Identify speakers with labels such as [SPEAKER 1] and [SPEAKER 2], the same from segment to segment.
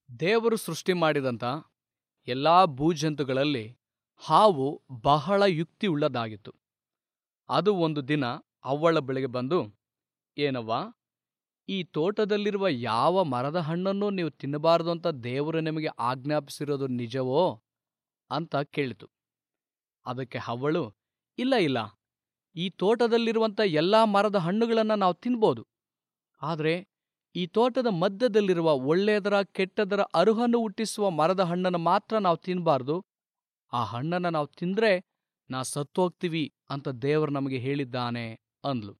[SPEAKER 1] ದೇವರು ಸೃಷ್ಟಿ ಮಾಡಿದಂಥ ಎಲ್ಲಾ ಭೂಜಂತುಗಳಲ್ಲಿ ಹಾವು ಬಹಳ ಯುಕ್ತಿಯುಳ್ಳದ್ದಾಗಿತ್ತು ಅದು ಒಂದು ದಿನ ಅವ್ವಳ ಬಳಿಗೆ ಬಂದು ಏನವ್ವ ಈ ತೋಟದಲ್ಲಿರುವ ಯಾವ ಮರದ ಹಣ್ಣನ್ನು ನೀವು ತಿನ್ನಬಾರದು ಅಂತ ದೇವರು ನಿಮಗೆ ಆಜ್ಞಾಪಿಸಿರೋದು ನಿಜವೋ ಅಂತ ಕೇಳಿತು ಅದಕ್ಕೆ ಹವ್ವಳು ಇಲ್ಲ ಇಲ್ಲ ಈ ತೋಟದಲ್ಲಿರುವಂಥ ಎಲ್ಲಾ ಮರದ ಹಣ್ಣುಗಳನ್ನು ನಾವು ತಿನ್ಬೋದು ಆದರೆ ಈ ತೋಟದ ಮಧ್ಯದಲ್ಲಿರುವ ಒಳ್ಳೆಯದರ ಕೆಟ್ಟದರ ಅರುಹನ್ನು ಹುಟ್ಟಿಸುವ ಮರದ ಹಣ್ಣನ್ನು ಮಾತ್ರ ನಾವು ತಿನ್ನಬಾರ್ದು ಆ ಹಣ್ಣನ್ನು ನಾವು ತಿಂದ್ರೆ ನಾ ಸತ್ತೋಗ್ತೀವಿ ಅಂತ ದೇವರು ನಮಗೆ ಹೇಳಿದ್ದಾನೆ ಅಂದ್ಲು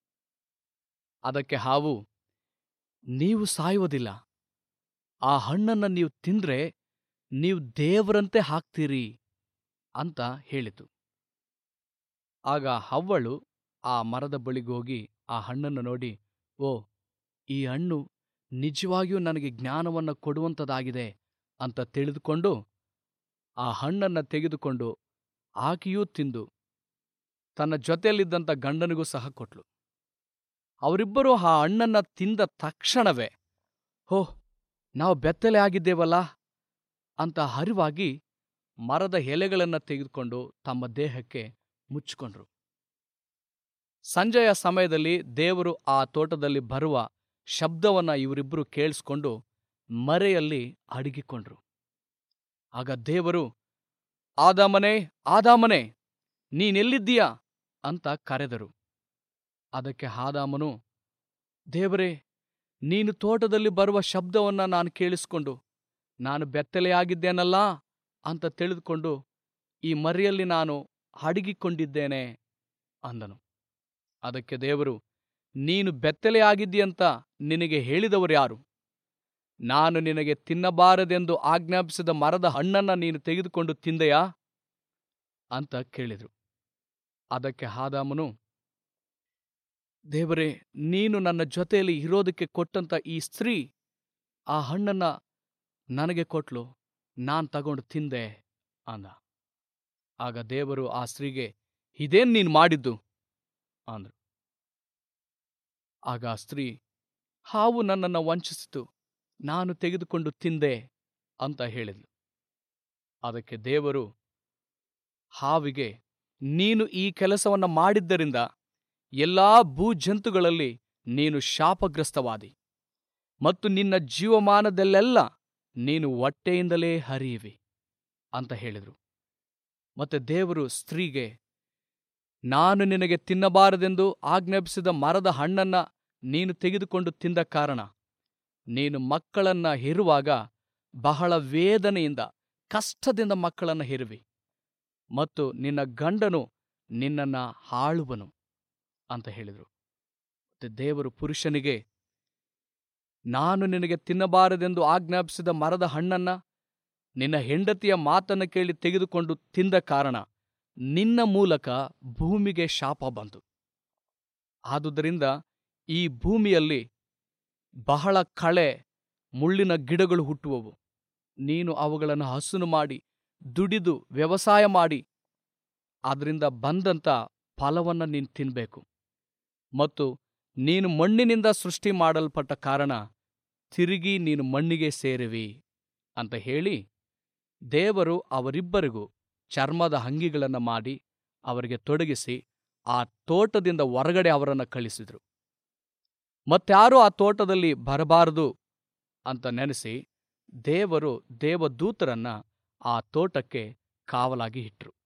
[SPEAKER 1] ಅದಕ್ಕೆ ಹಾವು ನೀವು ಸಾಯುವುದಿಲ್ಲ ಆ ಹಣ್ಣನ್ನು ನೀವು ತಿಂದ್ರೆ ನೀವು ದೇವರಂತೆ ಹಾಕ್ತೀರಿ ಅಂತ ಹೇಳಿತು ಆಗ ಹವ್ವಳು ಆ ಮರದ ಬಳಿಗೋಗಿ ಆ ಹಣ್ಣನ್ನು ನೋಡಿ ಓ ಈ ಹಣ್ಣು ನಿಜವಾಗಿಯೂ ನನಗೆ ಜ್ಞಾನವನ್ನು ಕೊಡುವಂಥದ್ದಾಗಿದೆ ಅಂತ ತಿಳಿದುಕೊಂಡು ಆ ಹಣ್ಣನ್ನು ತೆಗೆದುಕೊಂಡು ಆಕೆಯೂ ತಿಂದು ತನ್ನ ಜೊತೆಯಲ್ಲಿದ್ದಂಥ ಗಂಡನಿಗೂ ಸಹ ಕೊಟ್ಲು ಅವರಿಬ್ಬರೂ ಆ ಹಣ್ಣನ್ನ ತಿಂದ ತಕ್ಷಣವೇ ಹೋ ನಾವು ಬೆತ್ತಲೆ ಆಗಿದ್ದೇವಲ್ಲ ಅಂತ ಹರಿವಾಗಿ ಮರದ ಎಲೆಗಳನ್ನು ತೆಗೆದುಕೊಂಡು ತಮ್ಮ ದೇಹಕ್ಕೆ ಮುಚ್ಚಿಕೊಂಡ್ರು ಸಂಜೆಯ ಸಮಯದಲ್ಲಿ ದೇವರು ಆ ತೋಟದಲ್ಲಿ ಬರುವ ಶಬ್ದವನ್ನ ಇವರಿಬ್ಬರು ಕೇಳಿಸ್ಕೊಂಡು ಮರೆಯಲ್ಲಿ ಅಡಗಿಕೊಂಡ್ರು ಆಗ ದೇವರು ಆದಾಮನೇ ಆದಾಮನೇ ನೀನೆಲ್ಲಿದ್ದೀಯಾ ಅಂತ ಕರೆದರು ಅದಕ್ಕೆ ಆದಾಮನು ದೇವರೇ ನೀನು ತೋಟದಲ್ಲಿ ಬರುವ ಶಬ್ದವನ್ನ ನಾನು ಕೇಳಿಸ್ಕೊಂಡು ನಾನು ಬೆತ್ತಲೆಯಾಗಿದ್ದೇನಲ್ಲ ಅಂತ ತಿಳಿದುಕೊಂಡು ಈ ಮರೆಯಲ್ಲಿ ನಾನು ಅಡಗಿಕೊಂಡಿದ್ದೇನೆ ಅಂದನು ಅದಕ್ಕೆ ದೇವರು ನೀನು ಬೆತ್ತಲೆಯಾಗಿದ್ದೀಯಂತ ನಿನಗೆ ಹೇಳಿದವರು ಯಾರು ನಾನು ನಿನಗೆ ತಿನ್ನಬಾರದೆಂದು ಆಜ್ಞಾಪಿಸಿದ ಮರದ ಹಣ್ಣನ್ನ ನೀನು ತೆಗೆದುಕೊಂಡು ತಿಂದೆಯಾ ಅಂತ ಕೇಳಿದರು ಅದಕ್ಕೆ ಹಾದಾಮನು ದೇವರೇ ನೀನು ನನ್ನ ಜೊತೆಯಲ್ಲಿ ಇರೋದಕ್ಕೆ ಕೊಟ್ಟಂತ ಈ ಸ್ತ್ರೀ ಆ ಹಣ್ಣನ್ನ ನನಗೆ ಕೊಟ್ಲು ನಾನ್ ತಗೊಂಡು ತಿಂದೆ ಅಂದ ಆಗ ದೇವರು ಆ ಸ್ತ್ರೀಗೆ ಇದೇನ್ ನೀನು ಮಾಡಿದ್ದು ಅಂದ್ರು ಆಗ ಆ ಸ್ತ್ರೀ ಹಾವು ನನ್ನನ್ನು ವಂಚಿಸಿತು ನಾನು ತೆಗೆದುಕೊಂಡು ತಿಂದೆ ಅಂತ ಹೇಳಿದ್ಲು ಅದಕ್ಕೆ ದೇವರು ಹಾವಿಗೆ ನೀನು ಈ ಕೆಲಸವನ್ನ ಮಾಡಿದ್ದರಿಂದ ಎಲ್ಲಾ ಭೂಜಂತುಗಳಲ್ಲಿ ನೀನು ಶಾಪಗ್ರಸ್ತವಾದಿ ಮತ್ತು ನಿನ್ನ ಜೀವಮಾನದಲ್ಲೆಲ್ಲ ನೀನು ಹೊಟ್ಟೆಯಿಂದಲೇ ಹರಿಯುವಿ ಅಂತ ಹೇಳಿದರು ಮತ್ತೆ ದೇವರು ಸ್ತ್ರೀಗೆ ನಾನು ನಿನಗೆ ತಿನ್ನಬಾರದೆಂದು ಆಜ್ಞಾಪಿಸಿದ ಮರದ ಹಣ್ಣನ್ನ ನೀನು ತೆಗೆದುಕೊಂಡು ತಿಂದ ಕಾರಣ ನೀನು ಮಕ್ಕಳನ್ನ ಹೆರುವಾಗ ಬಹಳ ವೇದನೆಯಿಂದ ಕಷ್ಟದಿಂದ ಮಕ್ಕಳನ್ನ ಹೆರುವಿ ಮತ್ತು ನಿನ್ನ ಗಂಡನು ನಿನ್ನನ್ನ ಹಾಳುವನು ಅಂತ ಹೇಳಿದರು ಮತ್ತೆ ದೇವರು ಪುರುಷನಿಗೆ ನಾನು ನಿನಗೆ ತಿನ್ನಬಾರದೆಂದು ಆಜ್ಞಾಪಿಸಿದ ಮರದ ಹಣ್ಣನ್ನ ನಿನ್ನ ಹೆಂಡತಿಯ ಮಾತನ್ನು ಕೇಳಿ ತೆಗೆದುಕೊಂಡು ತಿಂದ ಕಾರಣ ನಿನ್ನ ಮೂಲಕ ಭೂಮಿಗೆ ಶಾಪ ಬಂತು ಆದುದರಿಂದ ಈ ಭೂಮಿಯಲ್ಲಿ ಬಹಳ ಕಳೆ ಮುಳ್ಳಿನ ಗಿಡಗಳು ಹುಟ್ಟುವವು ನೀನು ಅವುಗಳನ್ನು ಹಸುನು ಮಾಡಿ ದುಡಿದು ವ್ಯವಸಾಯ ಮಾಡಿ ಅದರಿಂದ ಬಂದಂತ ಫಲವನ್ನು ನೀನು ತಿನ್ನಬೇಕು ಮತ್ತು ನೀನು ಮಣ್ಣಿನಿಂದ ಸೃಷ್ಟಿ ಮಾಡಲ್ಪಟ್ಟ ಕಾರಣ ತಿರುಗಿ ನೀನು ಮಣ್ಣಿಗೆ ಸೇರುವಿ ಅಂತ ಹೇಳಿ ದೇವರು ಅವರಿಬ್ಬರಿಗೂ ಚರ್ಮದ ಅಂಗಿಗಳನ್ನು ಮಾಡಿ ಅವರಿಗೆ ತೊಡಗಿಸಿ ಆ ತೋಟದಿಂದ ಹೊರಗಡೆ ಅವರನ್ನು ಕಳಿಸಿದರು ಮತ್ಯಾರೂ ಆ ತೋಟದಲ್ಲಿ ಬರಬಾರದು ಅಂತ ನೆನೆಸಿ ದೇವರು ದೇವದೂತರನ್ನ ಆ ತೋಟಕ್ಕೆ ಕಾವಲಾಗಿ ಇಟ್ರು